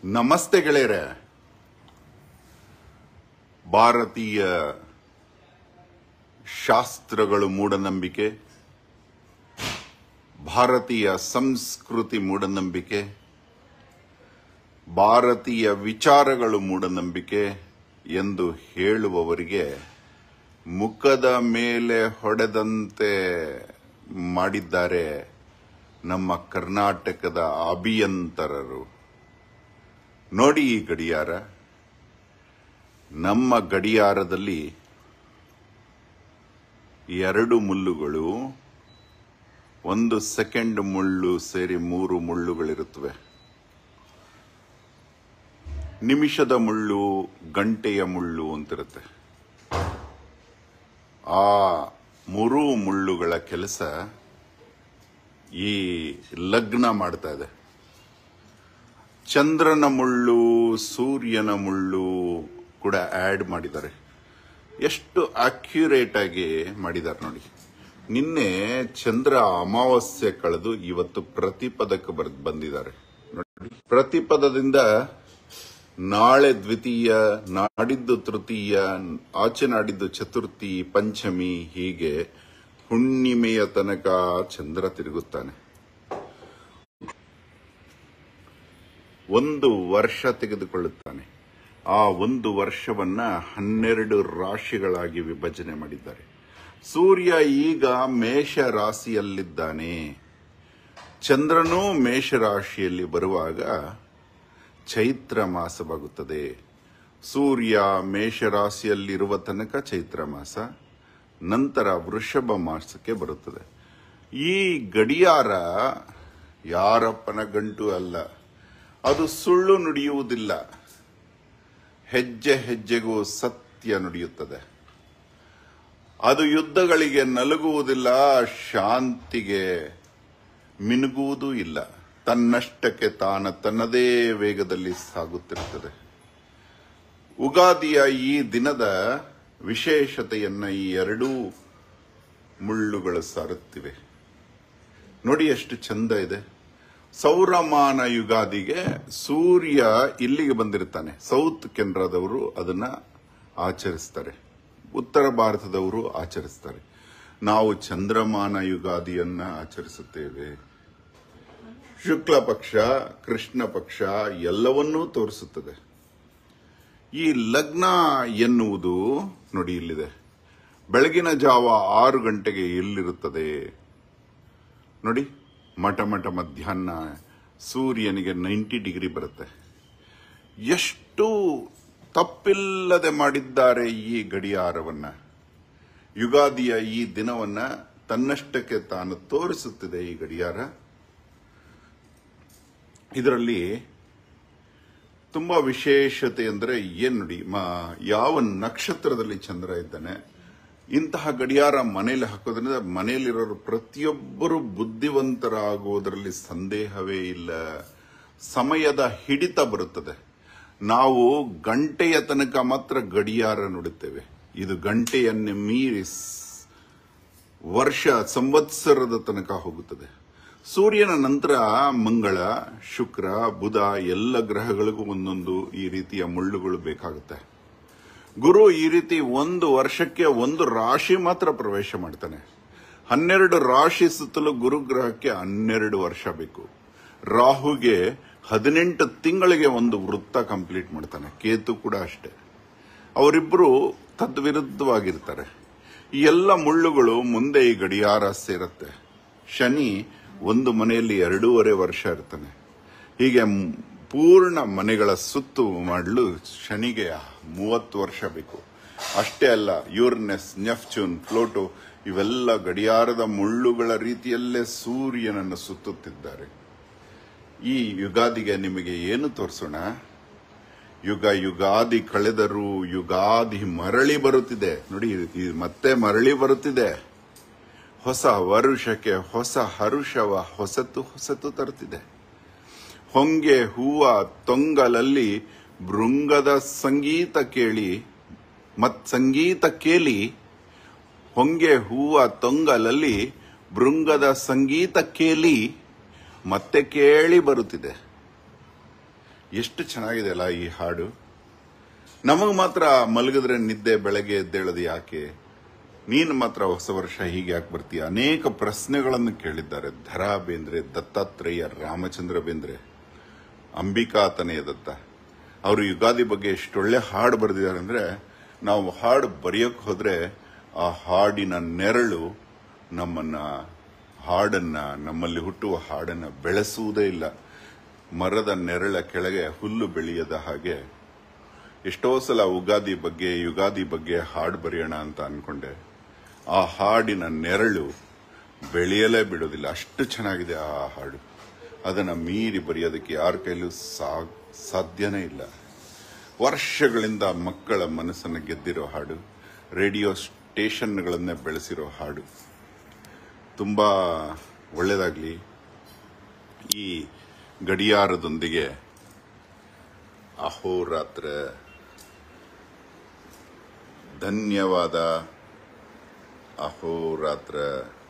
ನಮಸ್ತೆ ಗೆಳೆಯರೆ ಭಾರತೀಯ ಶಾಸ್ತ್ರಗಳು ಮೂಢನಂಬಿಕೆ ಭಾರತೀಯ ಸಂಸ್ಕೃತಿ ಮೂಢನಂಬಿಕೆ ಭಾರತೀಯ ವಿಚಾರಗಳು ಮೂಢನಂಬಿಕೆ ಎಂದು ಹೇಳುವವರಿಗೆ ಮುಖದ ಮೇಲೆ ಹೊಡೆದಂತೆ ಮಾಡಿದ್ದಾರೆ ನಮ್ಮ ಕರ್ನಾಟಕದ ಅಭಿಯಂತರರು ನೋಡಿ ಈ ಗಡಿಯಾರ ನಮ್ಮ ಗಡಿಯಾರದಲ್ಲಿ ಎರಡು ಮುಳ್ಳುಗಳು ಒಂದು ಸೆಕೆಂಡ್ ಮುಳ್ಳು ಸೇರಿ ಮೂರು ಮುಳ್ಳುಗಳಿರುತ್ತವೆ ನಿಮಿಷದ ಮುಳ್ಳು ಗಂಟೆಯ ಮುಳ್ಳು ಅಂತಿರುತ್ತೆ ಆ ಮೂರೂ ಮುಳ್ಳುಗಳ ಕೆಲಸ ಈ ಲಗ್ನ ಮಾಡ್ತಾ ಇದೆ ಚಂದ್ರನ ಮುಳ್ಳು ಸೂರ್ಯನ ಮುಳ್ಳು ಕೂಡ ಆಡ್ ಮಾಡಿದ್ದಾರೆ ಎಷ್ಟು ಅಕ್ಯುರೇಟ್ ಆಗಿ ಮಾಡಿದ್ದಾರೆ ನೋಡಿ ನಿನ್ನೆ ಚಂದ್ರ ಅಮಾವಾಸ್ಯೆ ಕಳೆದು ಇವತ್ತು ಪ್ರತಿಪದಕ್ಕೆ ಬರ್ ಬಂದಿದ್ದಾರೆ ನೋಡಿ ಪ್ರತಿಪದದಿಂದ ನಾಳೆ ದ್ವಿತೀಯ ನಾಡಿದ್ದು ತೃತೀಯ ಆಚೆ ನಾಡಿದ್ದು ಚತುರ್ಥಿ ಪಂಚಮಿ ಹೀಗೆ ಹುಣ್ಣಿಮೆಯ ತನಕ ಚಂದ್ರ ತಿರುಗುತ್ತಾನೆ ಒಂದು ವರ್ಷ ತೆಗೆದುಕೊಳ್ಳುತ್ತಾನೆ ಆ ಒಂದು ವರ್ಷವನ್ನ ಹನ್ನೆರಡು ರಾಶಿಗಳಾಗಿ ವಿಭಜನೆ ಮಾಡಿದ್ದಾರೆ ಸೂರ್ಯ ಈಗ ಮೇಷ ರಾಶಿಯಲ್ಲಿದ್ದಾನೆ ಚಂದ್ರನೂ ಮೇಷ ರಾಶಿಯಲ್ಲಿ ಬರುವಾಗ ಚೈತ್ರ ಮಾಸವಾಗುತ್ತದೆ ಸೂರ್ಯ ಮೇಷ ರಾಶಿಯಲ್ಲಿರುವ ತನಕ ಚೈತ್ರ ಮಾಸ ನಂತರ ವೃಷಭ ಮಾಸಕ್ಕೆ ಬರುತ್ತದೆ ಈ ಗಡಿಯಾರ ಯಾರಪ್ಪನ ಗಂಟು ಅಲ್ಲ ಅದು ಸುಳ್ಳು ನುಡಿಯುವುದಿಲ್ಲ ಹೆಜ್ಜೆ ಹೆಜ್ಜೆಗೂ ಸತ್ಯ ನುಡಿಯುತ್ತದೆ ಅದು ಯುದ್ಧಗಳಿಗೆ ನಲುಗುವುದಿಲ್ಲ ಶಾಂತಿಗೆ ಮಿನುಗುವುದೂ ಇಲ್ಲ ತನ್ನಷ್ಟಕ್ಕೆ ತಾನ ತನ್ನದೇ ವೇಗದಲ್ಲಿ ಸಾಗುತ್ತಿರುತ್ತದೆ ಉಗಾದಿಯ ಈ ದಿನದ ವಿಶೇಷತೆಯನ್ನ ಈ ಎರಡೂ ಮುಳ್ಳುಗಳು ಸಾರುತ್ತಿವೆ ನೋಡಿ ಎಷ್ಟು ಚಂದ ಇದೆ ಸೌರಮಾನ ಯುಗಾದಿಗೆ ಸೂರ್ಯ ಇಲ್ಲಿಗೆ ಬಂದಿರ್ತಾನೆ ಸೌತ್ ಕೆನರಾದವರು ಅದನ್ನ ಆಚರಿಸ್ತಾರೆ ಉತ್ತರ ಭಾರತದವರು ಆಚರಿಸ್ತಾರೆ ನಾವು ಚಂದ್ರಮಾನ ಯುಗಾದಿಯನ್ನ ಆಚರಿಸುತ್ತೇವೆ ಶುಕ್ಲ ಪಕ್ಷ ಕೃಷ್ಣ ಪಕ್ಷ ಎಲ್ಲವನ್ನೂ ತೋರಿಸುತ್ತದೆ ಈ ಲಗ್ನ ಎನ್ನುವುದು ನೋಡಿ ಇಲ್ಲಿದೆ ಬೆಳಗಿನ ಜಾವ ಆರು ಗಂಟೆಗೆ ಎಲ್ಲಿರುತ್ತದೆ ನೋಡಿ ಮಠ ಮಠ ಮಧ್ಯಾಹ್ನ ಸೂರ್ಯನಿಗೆ ನೈಂಟಿ ಡಿಗ್ರಿ ಬರುತ್ತೆ ಎಷ್ಟು ತಪ್ಪಿಲ್ಲದೆ ಮಾಡಿದ್ದಾರೆ ಈ ಗಡಿಯಾರವನ್ನ ಯುಗಾದಿಯ ಈ ದಿನವನ್ನ ತನ್ನಷ್ಟಕ್ಕೆ ತಾನು ತೋರಿಸುತ್ತಿದೆ ಈ ಗಡಿಯಾರ ಇದರಲ್ಲಿ ತುಂಬಾ ವಿಶೇಷತೆ ಅಂದ್ರೆ ಏನ್ ನೋಡಿ ಮ- ಯಾವ ನಕ್ಷತ್ರದಲ್ಲಿ ಚಂದ್ರ ಇದ್ದಾನೆ ಇಂತಹ ಗಡಿಯಾರ ಮನೆಯಲ್ಲಿ ಹಾಕೋದ್ರಿಂದ ಮನೆಯಲ್ಲಿರೋರು ಪ್ರತಿಯೊಬ್ಬರು ಬುದ್ಧಿವಂತರಾಗುವುದರಲ್ಲಿ ಸಂದೇಹವೇ ಇಲ್ಲ ಸಮಯದ ಹಿಡಿತ ಬರುತ್ತದೆ ನಾವು ಗಂಟೆಯ ತನಕ ಮಾತ್ರ ಗಡಿಯಾರ ನೋಡುತ್ತೇವೆ ಇದು ಗಂಟೆಯನ್ನೇ ಮೀರಿ ಸ್- ವರ್ಷ ಸಂವತ್ಸರದ ತನಕ ಹೋಗುತ್ತದೆ ಸೂರ್ಯನ ನಂತರ ಮಂಗಳ ಶುಕ್ರ ಬುಧ ಎಲ್ಲ ಗ್ರಹಗಳಿಗೂ ಒಂದೊಂದು ಈ ರೀತಿಯ ಮುಳ್ಳುಗಳು ಬೇಕಾಗುತ್ತೆ ಗುರು ಈ ರೀತಿ ಒಂದು ವರ್ಷಕ್ಕೆ ಒಂದು ರಾಶಿ ಮಾತ್ರ ಪ್ರವೇಶ ಮಾಡ್ತಾನೆ ಹನ್ನೆರಡು ರಾಶಿ ಸುತ್ತಲೂ ಗುರುಗ್ರಹಕ್ಕೆ ಹನ್ನೆರಡು ವರ್ಷ ಬೇಕು ರಾಹುಗೆ ಹದಿನೆಂಟು ತಿಂಗಳಿಗೆ ಒಂದು ವೃತ್ತ ಕಂಪ್ಲೀಟ್ ಮಾಡ್ತಾನೆ ಕೇತು ಕೂಡ ಅಷ್ಟೇ ಅವರಿಬ್ಬರು ತದ್ವಿರುದ್ಧವಾಗಿರ್ತಾರೆ ಈ ಎಲ್ಲ ಮುಳ್ಳುಗಳು ಮುಂದೆ ಈ ಗಡಿಯಾರ ಸೇರುತ್ತೆ ಶನಿ ಒಂದು ಮನೆಯಲ್ಲಿ ಎರಡೂವರೆ ವರ್ಷ ಇರ್ತಾನೆ ಹೀಗೆ ಮ್- ಪೂರ್ಣ ಮನೆಗಳ ಸುತ್ತು ಮಾಡಲು ಶನಿಗೆ ಮೂವತ್ತು ವರ್ಷ ಬೇಕು ಅಷ್ಟೇ ಅಲ್ಲ ಯೂರ್ನೆಸ್ ನೆಫ್ಚೂನ್ ಫ್ಲೋಟೋ ಇವೆಲ್ಲ ಗಡಿಯಾರದ ಮುಳ್ಳುಗಳ ರೀತಿಯಲ್ಲೇ ಸೂರ್ಯನನ್ನು ಸುತ್ತುತ್ತಿದ್ದಾರೆ ಈ ಯುಗಾದಿಗೆ ನಿಮಗೆ ಏನು ತೋರಿಸೋಣ ಯುಗ ಯುಗಾದಿ ಕಳೆದರೂ ಯುಗಾದಿ ಮರಳಿ ಬರುತ್ತಿದೆ ನೋಡಿ ಇದು ಮತ್ತೆ ಮರಳಿ ಬರುತ್ತಿದೆ ಹೊಸ ವರುಷಕ್ಕೆ ಹೊಸ ಹರುಷವ ಹೊಸತು ಹೊಸತು ತರುತ್ತಿದೆ ಹೊಂಗೆ ಹೂವ ತೊಂಗಲಲ್ಲಿ ಭೃಂಗದ ಸಂಗೀತ ಕೇಳಿ ಮತ್ ಸಂಗೀತ ಕೇಳಿ ಹೊಂಗೆ ಹೂವ ತೊಂಗಲಲ್ಲಿ ಭೃಂಗದ ಸಂಗೀತ ಕೇಳಿ ಮತ್ತೆ ಕೇಳಿ ಬರುತ್ತಿದೆ ಎಷ್ಟು ಚೆನ್ನಾಗಿದೆ ಅಲ್ಲ ಈ ಹಾಡು ನಮಗ್ ಮಾತ್ರ ಮಲಗಿದ್ರೆ ನಿದ್ದೆ ಬೆಳಗ್ಗೆ ಎದ್ದೇಳದು ಯಾಕೆ ನೀನು ಮಾತ್ರ ಹೊಸ ವರ್ಷ ಹೀಗೆ ಯಾಕೆ ಬರ್ತೀಯ ಅನೇಕ ಪ್ರಶ್ನೆಗಳನ್ನು ಕೇಳಿದ್ದಾರೆ ಧರಾ ಬೇಂದ್ರೆ ದತ್ತಾತ್ರೇಯ ರಾಮಚಂದ್ರ ಬೇಂದ್ರೆ ಅಂಬಿಕಾ ತನೆಯ ದತ್ತ ಅವರು ಯುಗಾದಿ ಬಗ್ಗೆ ಎಷ್ಟೊಳ್ಳೆ ಹಾಡು ಬರೆದಿದ್ದಾರೆ ಅಂದ್ರೆ ನಾವು ಹಾಡು ಬರೆಯೋಕೆ ಹೋದ್ರೆ ಆ ಹಾಡಿನ ನೆರಳು ನಮ್ಮನ್ನ ಹಾಡನ್ನ ನಮ್ಮಲ್ಲಿ ಹುಟ್ಟುವ ಹಾಡನ್ನ ಬೆಳೆಸುವುದೇ ಇಲ್ಲ ಮರದ ನೆರಳ ಕೆಳಗೆ ಹುಲ್ಲು ಬೆಳೆಯದ ಹಾಗೆ ಎಷ್ಟೋ ಸಲ ಉಗಾದಿ ಬಗ್ಗೆ ಯುಗಾದಿ ಬಗ್ಗೆ ಹಾಡು ಬರೆಯೋಣ ಅಂತ ಅನ್ಕೊಂಡೆ ಆ ಹಾಡಿನ ನೆರಳು ಬೆಳೆಯಲೇ ಬಿಡೋದಿಲ್ಲ ಅಷ್ಟು ಚೆನ್ನಾಗಿದೆ ಆ ಹಾಡು ಅದನ್ನ ಮೀರಿ ಬರೆಯೋದಕ್ಕೆ ಯಾರ ಕೈಲೂ ಸಾ- ಸಾಧ್ಯನೇ ಇಲ್ಲ ವರ್ಷಗಳಿಂದ ಮಕ್ಕಳ ಮನಸ್ಸನ್ನು ಗೆದ್ದಿರೋ ಹಾಡು ರೇಡಿಯೋ ಸ್ಟೇಷನ್ಗಳನ್ನೇ ಬೆಳೆಸಿರೋ ಹಾಡು ತುಂಬಾ ಒಳ್ಳೆಯದಾಗ್ಲಿ ಈ ಗಡಿಯಾರದೊಂದಿಗೆ ಅಹೋರಾತ್ರ ಧನ್ಯವಾದ ಅಹೋರಾತ್ರ